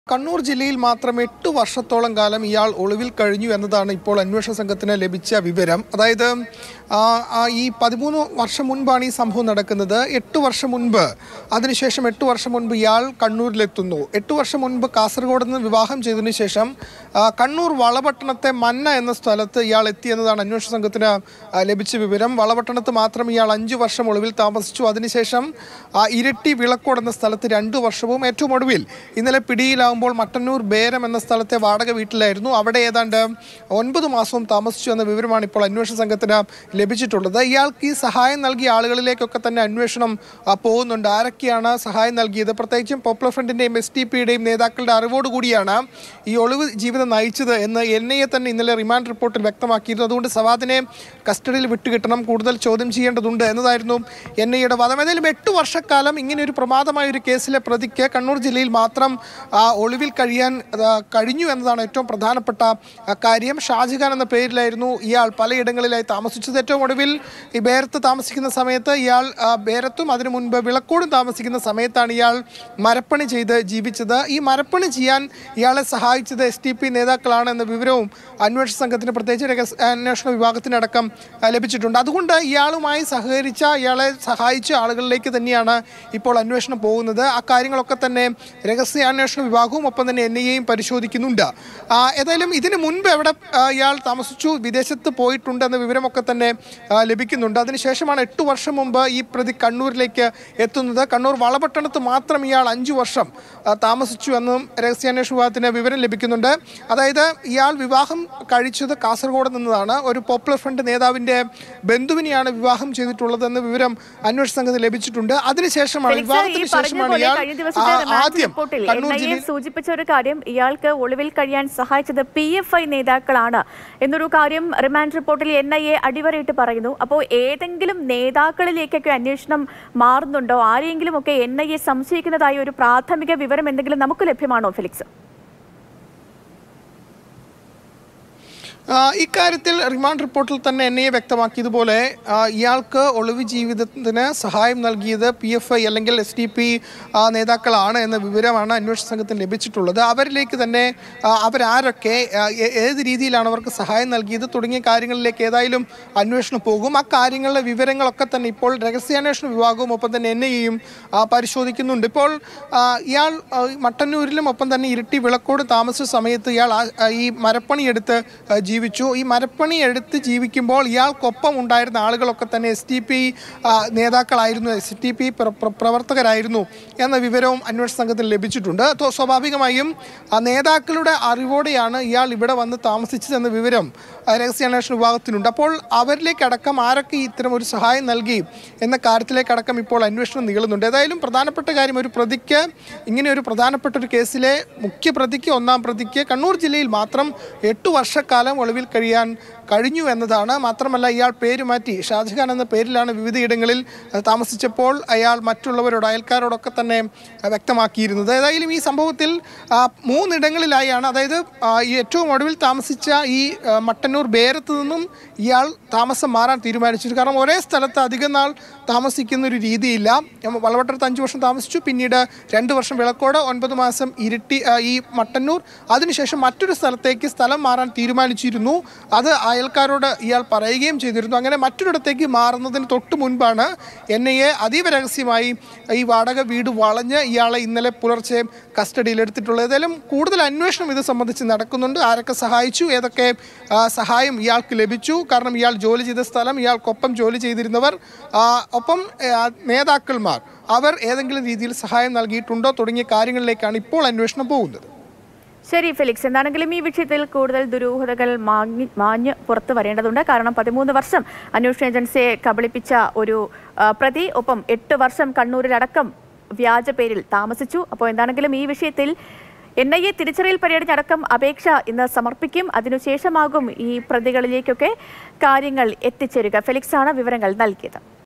കണ്ണൂർ ജില്ലയിൽ മാത്രം എട്ട് വർഷത്തോളം കാലം ഇയാൾ ഒളിവിൽ കഴിഞ്ഞു എന്നതാണ് ഇപ്പോൾ അന്വേഷണ സംഘത്തിന് ലഭിച്ച വിവരം അതായത് ആ, ആ, ഈ പതിമൂന്ന് വർഷം മുൻപാണ് ഈ സംഭവം നടക്കുന്നത് എട്ട് വർഷം മുൻപ് അതിനുശേഷം എട്ട് വർഷം മുൻപ് ഇയാൾ കണ്ണൂരിലെത്തുന്നു എട്ട് വർഷം മുൻപ് കാസർഗോഡ് നിന്ന് വിവാഹം ചെയ്തതിനു ശേഷം ആ, കണ്ണൂർ വളപട്ടണത്തെ മന്ന എന്ന സ്ഥലത്ത് ഇയാൾ എത്തിയെന്നതാണ് അന്വേഷണ സംഘത്തിന് ആ, ലഭിച്ച വിവരം വളപട്ടണത്ത് മാത്രം ഇയാൾ അഞ്ചു വർഷം ഒളിവിൽ താമസിച്ചു അതിനുശേഷം ആ, ഇരിട്ടി വിളക്കോട് എന്ന സ്ഥലത്ത് രണ്ടു വർഷവും ഏറ്റവും ഒടുവിൽ ഇന്നലെ പിടിയിലാവുമ്പോൾ മട്ടന്നൂർ ബേരം എന്ന സ്ഥലത്തെ വാടക വീട്ടിലായിരുന്നു അവിടെ ഏതാണ്ട് ഒൻപത് മാസവും താമസിച്ചു എന്ന വിവരമാണ് ഇപ്പോൾ അന്വേഷണ സംഘത്തിന് ലഭിച്ചിട്ടുള്ളത് ഇയാൾക്ക് ഈ സഹായം നൽകിയ ആളുകളിലേക്കൊക്കെ തന്നെ അന്വേഷണം ആ, പോകുന്നുണ്ട് ആരൊക്കെയാണ് സഹായം നൽകിയത് പ്രത്യേകിച്ചും പോപ്പുലർ ഫ്രണ്ടിന്റെയും എസ് ടി പിയുടെയും നേതാക്കളുടെ അറിവോടുകൂടിയാണ് ഈ ഒളിവ് ജീവിതം നയിച്ചത് എന്ന് എൻ ഐ എ തന്നെ ഇന്നലെ റിമാൻഡ് റിപ്പോർട്ടിൽ വ്യക്തമാക്കിയിരുന്നു അതുകൊണ്ട് സവാദിനെ കസ്റ്റഡിയിൽ വിട്ടുകിട്ടണം കൂടുതൽ ചോദ്യം ചെയ്യേണ്ടതുണ്ട് എന്നതായിരുന്നു എൻ ഐയുടെ വാദം ഏതായാലും എട്ട് വർഷക്കാലം ഇങ്ങനെ ഒരു പ്രമാദമായ ഒരു കേസിലെ പ്രതിക്ക് കണ്ണൂർ ജില്ലയിൽ മാത്രം ആ, ഒളിവിൽ കഴിയാൻ ആ, കഴിഞ്ഞു എന്നതാണ് ഏറ്റവും പ്രധാനപ്പെട്ട ആ, കാര്യം ഷാജഹാൻ എന്ന പേരിലായിരുന്നു ഇയാൾ പലയിടങ്ങളിലായി താമസിച്ചത് ഏറ്റവും ഒടുവിൽ ഈ ബേരത്ത് താമസിക്കുന്ന സമയത്ത് ഇയാൾ ആ, ബേരത്തും അതിനു മുൻപ് വിളക്കോടും താമസിക്കുന്ന സമയത്താണ് ഇയാൾ മരപ്പണി ചെയ്ത് ജീവിച്ചത് ഈ മരപ്പണി ചെയ്യാൻ ഇയാളെ സഹായിച്ചത് എസ് ടി പി നേതാക്കളാണ് എന്ന വിവരവും അന്വേഷണ സംഘത്തിന് പ്രത്യേകിച്ച് രഹസ്യ അന്വേഷണ വിഭാഗത്തിനടക്കം ആ, ലഭിച്ചിട്ടുണ്ട് അതുകൊണ്ട് ഇയാളുമായി സഹകരിച്ച ഇയാളെ സഹായിച്ച ആളുകളിലേക്ക് തന്നെയാണ് ഇപ്പോൾ അന്വേഷണം പോകുന്നത് ആ കാര്യങ്ങളൊക്കെ തന്നെ രഹസ്യാന്വേഷണ വിഭാഗവും ഒപ്പം തന്നെ എൻ ഐ എയും പരിശോധിക്കുന്നുണ്ട് ആ, ഏതായാലും ഇതിനു മുൻപ് എവിടെ ആ, ഇയാൾ താമസിച്ചു വിദേശത്ത് പോയിട്ടുണ്ട് എന്ന വിവരമൊക്കെ തന്നെ ആ, ലഭിക്കുന്നുണ്ട് അതിനുശേഷമാണ് എട്ട് വർഷം മുമ്പ് ഈ പ്രതി കണ്ണൂരിലേക്ക് എത്തുന്നത് കണ്ണൂർ വളപട്ടണത്ത് മാത്രം ഇയാൾ അഞ്ചു വർഷം ആ, താമസിച്ചു എന്നും രഹസ്യാന്വേഷണ വിഭാഗത്തിന് വിവരം ലഭിക്കുന്നുണ്ട് അതായത് ഇയാൾ വിവാഹം കഴിച്ചത് കാസർഗോഡ് നിന്നതാണ് ഒരു പോപ്പുലർ ഫ്രണ്ട് നേതാവിന്റെ ബന്ധുവിനെയാണ് വിവാഹം ചെയ്തിട്ടുള്ളതെന്ന് വിവരം അന്വേഷണ സംഘത്തിന് ലഭിച്ചിട്ടുണ്ട് അതിനുശേഷമാണ് ഫെലിക്സ്, ഈ വിവാഹത്തിന് പറഞ്ഞ ശേഷമാണ് പോലെ ഇയാൾ കഴിഞ്ഞ ആ, ദിവസത്തെ റിമാൻഡ് ആദ്യം റിപ്പോർട്ടിൽ കണ്ണൂർ എൻ ഐ എ ജില്ലയിൽ സൂചിപ്പിച്ച ഒരു കാര്യം ഇയാൾക്ക് ഒളിവിൽ കഴിയാൻ സഹായിച്ചത് പി എഫ് ഐ നേതാക്കളാണ് എന്നൊരു കാര്യം റിമാൻഡ് റിപ്പോർട്ടിൽ എൻ ഐ എ അടിവരയിട്ട് പറയുന്നു അപ്പോൾ ഏതെങ്കിലും നേതാക്കളിലേക്കൊക്കെ അന്വേഷണം മാറുന്നുണ്ടോ ആരെയെങ്കിലും ഒക്കെ എൻ ഐ എ സംശയിക്കുന്നതായ ഒരു പ്രാഥമിക വിവരം എന്തെങ്കിലും നമുക്ക് ലഭ്യമാണോ ഫെലിക്സ് ആ, ഇക്കാര്യത്തിൽ റിമാൻഡ് റിപ്പോർട്ടിൽ തന്നെ എൻ ഐ എ വ്യക്തമാക്കിയതുപോലെ ആ, ഇയാൾക്ക് ഒളിവ് ജീവിതത്തിന് സഹായം നൽകിയത് പി എഫ് ഐ അല്ലെങ്കിൽ എസ് ഡി പി നേതാക്കളാണ് എന്ന വിവരമാണ് അന്വേഷണ സംഘത്തിന് ലഭിച്ചിട്ടുള്ളത് അവരിലേക്ക് തന്നെ ആ, അവരാരൊക്കെ ആ, ഏ- ഏത് രീതിയിലാണ് അവർക്ക് സഹായം നൽകിയത് തുടങ്ങിയ കാര്യങ്ങളിലേക്ക് ഏതായാലും അന്വേഷണം പോകും ആ കാര്യങ്ങളുടെ വിവരങ്ങളൊക്കെ തന്നെ ഇപ്പോൾ രഹസ്യാന്വേഷണ വിഭാഗവും ഒപ്പം തന്നെ എൻ ഐ എയും പരിശോധിക്കുന്നുണ്ട് ഇപ്പോൾ ആ, ഇയാൾ ആ, മട്ടന്നൂരിലും ഒപ്പം തന്നെ ഇരിട്ടി വിളക്കോട് താമസിച്ച സമയത്ത് ഇയാൾ ആ- ആ ഈ മരപ്പണി എടുത്ത് ആ, ജീവിച്ചു ഈ മരപ്പണി എടുത്ത് ജീവിക്കുമ്പോൾ ഇയാൾക്കൊപ്പം ഉണ്ടായിരുന്ന ആളുകളൊക്കെ തന്നെ എസ് ടി പി നേതാക്കളായിരുന്നു എസ് ടി പി പ്രവർത്തകരായിരുന്നു എന്ന വിവരവും അന്വേഷണ സംഘത്തിന് ലഭിച്ചിട്ടുണ്ട് തോ- സ്വാഭാവികമായും ആ നേതാക്കളുടെ അറിവോടെയാണ് ഇയാൾ ഇവിടെ വന്ന് താമസിച്ചതെന്ന വിവരം ആ, രഹസ്യാന്വേഷണ വിഭാഗത്തിനുണ്ട് അപ്പോൾ അവരിലേക്കടക്കം ആരൊക്കെ ഇത്തരം ഒരു സഹായം നൽകി എന്ന കാര്യത്തിലേക്കടക്കം ഇപ്പോൾ അന്വേഷണം നീളുന്നുണ്ട് ഏതായാലും പ്രധാനപ്പെട്ട കാര്യം ഒരു പ്രതിക്ക് ഇങ്ങനെ ഒരു പ്രധാനപ്പെട്ട ഒരു കേസിലെ മുഖ്യ പ്രതിക്ക് ഒന്നാം പ്രതിക്ക് കണ്ണൂർ ജില്ലയിൽ മാത്രം എട്ട് വർഷക്കാലം ഒളിവിൽ കഴിയാൻ കഴിഞ്ഞു എന്നതാണ് മാത്രമല്ല ഇയാൾ പേര് മാറ്റി ഷാജഹാൻ എന്ന പേരിലാണ് വിവിധയിടങ്ങളിൽ അഹ്, താമസിച്ചപ്പോൾ അയാൾ മറ്റുള്ളവരോട് അയൽക്കാരോടൊക്കെ തന്നെ അഹ്, വ്യക്തമാക്കിയിരുന്നത് ഏതായാലും ഈ സംഭവത്തിൽ ആ, മൂന്നിടങ്ങളിലായാണ് അതായത് ആ, ഈ ഏറ്റവും ഒടുവിൽ താമസിച്ച ഈ ആ, മട്ടന്നൂർ ബേരത്ത് നിന്നും ഇയാൾ താമസം മാറാൻ തീരുമാനിച്ചു കാരണം ഒരേ സ്ഥലത്ത് അധികം നാൾ താമസിക്കുന്ന ഒരു രീതിയില്ല ഉം, വളവട്ടത്ത് അഞ്ച് വർഷം താമസിച്ചു പിന്നീട് രണ്ട് വർഷം വിളക്കോട് ഒൻപത് മാസം ഇരിട്ടി ആ, ഈ മട്ടന്നൂർ അതിനുശേഷം മറ്റൊരു സ്ഥലത്തേക്ക് സ്ഥലം മാറാൻ തീരുമാനിച്ചിരുന്നു അത് അയൽക്കാരോട് ഇയാൾ പറയുകയും ചെയ്തിരുന്നു അങ്ങനെ മറ്റൊരിടത്തേക്ക് മാറുന്നതിന് തൊട്ട് മുൻപാണ് എൻ ഐ എ അതീവ രഹസ്യമായി ഈ വാടക വീട് വളഞ്ഞ് ഇയാളെ ഇന്നലെ പുലർച്ചെ കസ്റ്റഡിയിൽ എടുത്തിട്ടുള്ളത് ഏതായാലും കൂടുതൽ അന്വേഷണം ഇത് സംബന്ധിച്ച് നടക്കുന്നുണ്ട് ആരൊക്കെ സഹായിച്ചു ഏതൊക്കെ ആ, സഹായം ഇയാൾക്ക് ലഭിച്ചു കാരണം ഇയാൾ ജോലി ചെയ്ത സ്ഥലം ഇയാൾക്കൊപ്പം ജോലി ചെയ്തിരുന്നവർ ആ, ഒപ്പം ആ, നേതാക്കന്മാർ അവർ ഏതെങ്കിലും രീതിയിൽ സഹായം നൽകിയിട്ടുണ്ടോ തുടങ്ങിയ കാര്യങ്ങളിലേക്കാണ് ഇപ്പോൾ അന്വേഷണം പോകുന്നത് ശരി ഫെലിക്സ് എന്താണെങ്കിലും ഈ വിഷയത്തിൽ കൂടുതൽ ദുരൂഹതകൾ മാങ്ങി മാഞ്ഞ് പുറത്തു വരേണ്ടതുണ്ട് കാരണം പതിമൂന്ന് വർഷം അന്വേഷണ ഏജൻസിയെ കബളിപ്പിച്ച ഒരു ആ, പ്രതി ഒപ്പം എട്ട് വർഷം കണ്ണൂരിലടക്കം വ്യാജ പേരിൽ താമസിച്ചു അപ്പോൾ എന്താണെങ്കിലും ഈ വിഷയത്തിൽ എൻ ഐ എ തിരിച്ചറിയൽ പര്യടനടക്കം അപേക്ഷ ഇന്ന് സമർപ്പിക്കും അതിനുശേഷമാകും ഈ പ്രതികളിലേക്കൊക്കെ കാര്യങ്ങൾ എത്തിച്ചേരുക ഫെലിക്സ് ആണ് വിവരങ്ങൾ നൽകിയത്